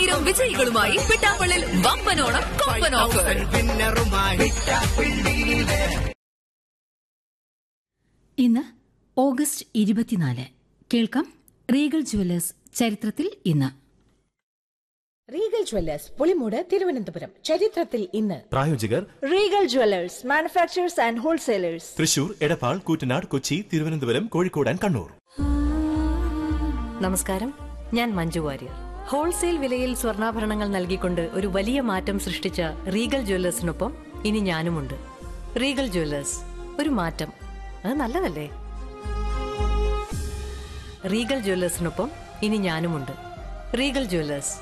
ആയിരം വിജയികളുമായി പിട്ടാപ്പള്ളിൽ വമ്പനോണം കൊമ്പൻ ഓഫർ ഇന്ന് ഓഗസ്റ്റ് ഇരുപത്തിനാല് കേൾക്കാം റീഗൽ ജുവലേഴ്സ് ചരിത്രത്തിൽ ഇന്ന് റീഗൽ ജ്വല്ലേഴ്സ് പുളിമൂട് തിരുവനന്തപുരം ചരിത്രത്തിൽ ഇന്ന് പ്രായോജകർ Regal jewellers manufacturers and wholesalers Thrissur Edappal Koottanad Kochi Thiruvananthapuram Kozhikode and Kannur നമസ്കാരം ഞാൻ മഞ്ജു വാര്യർ ഹോൾസെയിൽ വിലയിൽ സ്വർണ്ണാഭരണങ്ങൾ നൽകിക്കൊണ്ട് ഒരു വലിയ മാറ്റം സൃഷ്ടിച്ച റീഗൽ ജ്വല്ലേഴ്സിനൊപ്പം ഇനി ഞാനുമുണ്ട് റീഗൽ ജ്വല്ലേഴ്സ് ഒരു മാറ്റം അത് നല്ലതല്ലേ റീഗൽ ജ്വല്ലേഴ്സിനൊപ്പം ഇനി ഞാനുമുണ്ട് റീഗൽ ജ്വല്ലേഴ്സ്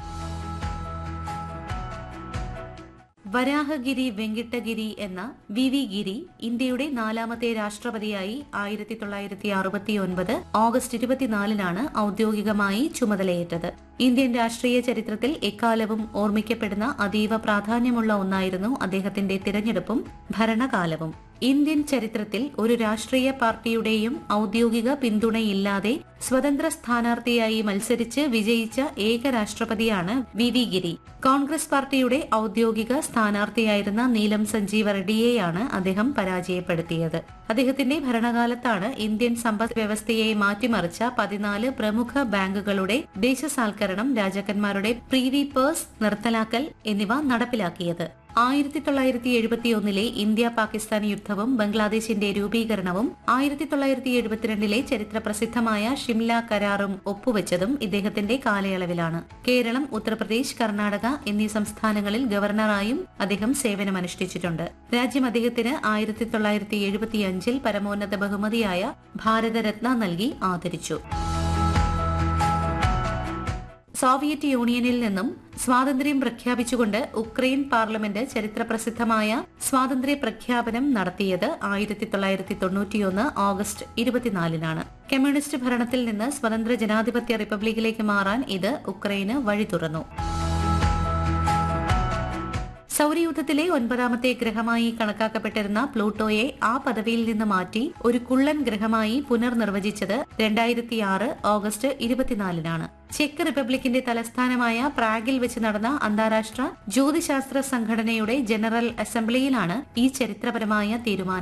വരാഹഗിരി വെങ്കിട്ടഗിരി എന്ന വി വി ഗിരി ഇന്ത്യയുടെ നാലാമത്തെ രാഷ്ട്രപതിയായി ആയിരത്തി തൊള്ളായിരത്തി അറുപത്തി ഒൻപത് ഓഗസ്റ്റ് ഇരുപത്തിനാലിനാണ് ഔദ്യോഗികമായി ചുമതലയേറ്റത് ഇന്ത്യൻ രാഷ്ട്രീയ ചരിത്രത്തിൽ എക്കാലവും ഓർമ്മിക്കപ്പെടുന്ന അതീവ പ്രാധാന്യമുള്ള ഒന്നായിരുന്നു അദ്ദേഹത്തിന്റെ തിരഞ്ഞെടുപ്പും ഭരണകാലവും ഇന്ത്യൻ ചരിത്രത്തിൽ ഒരു രാഷ്ട്രീയ പാർട്ടിയുടെയും ഔദ്യോഗിക പിന്തുണയില്ലാതെ സ്വതന്ത്ര സ്ഥാനാർത്ഥിയായി മത്സരിച്ച് വിജയിച്ച ഏക രാഷ്ട്രപതിയാണ് വി വി ഗിരി കോൺഗ്രസ് പാർട്ടിയുടെ ഔദ്യോഗിക സ്ഥാനാർത്ഥിയായിരുന്ന നീലം സഞ്ജീവ റെഡ്ഡിയെയാണ് അദ്ദേഹം പരാജയപ്പെടുത്തിയത് അദ്ദേഹത്തിന്റെ ഭരണകാലത്താണ് ഇന്ത്യൻ സമ്പദ് വ്യവസ്ഥയെ മാറ്റിമറിച്ച പതിനാല് പ്രമുഖ ബാങ്കുകളുടെ ദേശസാൽക്കരണം രാജാക്കന്മാരുടെ പ്രീവി പേഴ്സ് നിർത്തലാക്കൽ എന്നിവ നടപ്പിലാക്കിയത് ആയിരത്തി തൊള്ളായിരത്തി എഴുപത്തിയൊന്നിലെ ഇന്ത്യ പാകിസ്ഥാൻ യുദ്ധവും ബംഗ്ലാദേശിന്റെ രൂപീകരണവും ആയിരത്തി തൊള്ളായിരത്തി എഴുപത്തിരണ്ടിലെ ചരിത്ര പ്രസിദ്ധമായ ഷിംല കരാറും ഒപ്പുവെച്ചതും ഇദ്ദേഹത്തിന്റെ കാലയളവിലാണ് കേരളം ഉത്തർപ്രദേശ് കർണാടക എന്നീ സംസ്ഥാനങ്ങളിൽ ഗവർണറായും അദ്ദേഹം സേവനമനുഷ്ഠിച്ചിട്ടുണ്ട് രാജ്യം അദ്ദേഹത്തിന് ആയിരത്തി തൊള്ളായിരത്തി എഴുപത്തിയഞ്ചിൽ പരമോന്നത ബഹുമതിയായ ഭാരതരത്ന നൽകി ആദരിച്ചു സോവിയറ്റ് യൂണിയനിൽ നിന്നും സ്വാതന്ത്ര്യം പ്രഖ്യാപിച്ചുകൊണ്ട് ഉക്രൈൻ പാർലമെന്റ് ചരിത്രപ്രസിദ്ധമായ സ്വാതന്ത്ര്യ പ്രഖ്യാപനം നടത്തിയത് ആയിരത്തി തൊള്ളായിരത്തി തൊണ്ണൂറ്റിയൊന്ന് ഓഗസ്റ്റ് ഇരുപത്തിനാലിനാണ് കമ്മ്യൂണിസ്റ്റ് ഭരണത്തിൽ നിന്ന് സ്വതന്ത്ര ജനാധിപത്യ റിപ്പബ്ലിക്കിലേക്ക് മാറാൻ ഇത് ഉക്രൈന് വഴി തുറന്നു സൗരയൂഥത്തിലെ ഒൻപതാമത്തെ ഗ്രഹമായി കണക്കാക്കപ്പെട്ടിരുന്ന പ്ലൂട്ടോയെ ആ പദവിയിൽ നിന്ന് മാറ്റി ഒരു കുള്ളൻ ഗ്രഹമായി പുനർനിർവചിച്ചത് രണ്ടായിരത്തി ആറ് ഓഗസ്റ്റ് ഇരുപത്തിനാലിനാണ് ചെക്ക് റിപ്പബ്ലിക്കിന്റെ തലസ്ഥാനമായ പ്രാഗിൽ വെച്ച് നടന്ന അന്താരാഷ്ട്ര ജ്യോതിശാസ്ത്ര സംഘടനയുടെ ജനറൽ അസംബ്ലിയിലാണ് ഈ ചരിത്രപരമായ തീരുമാനം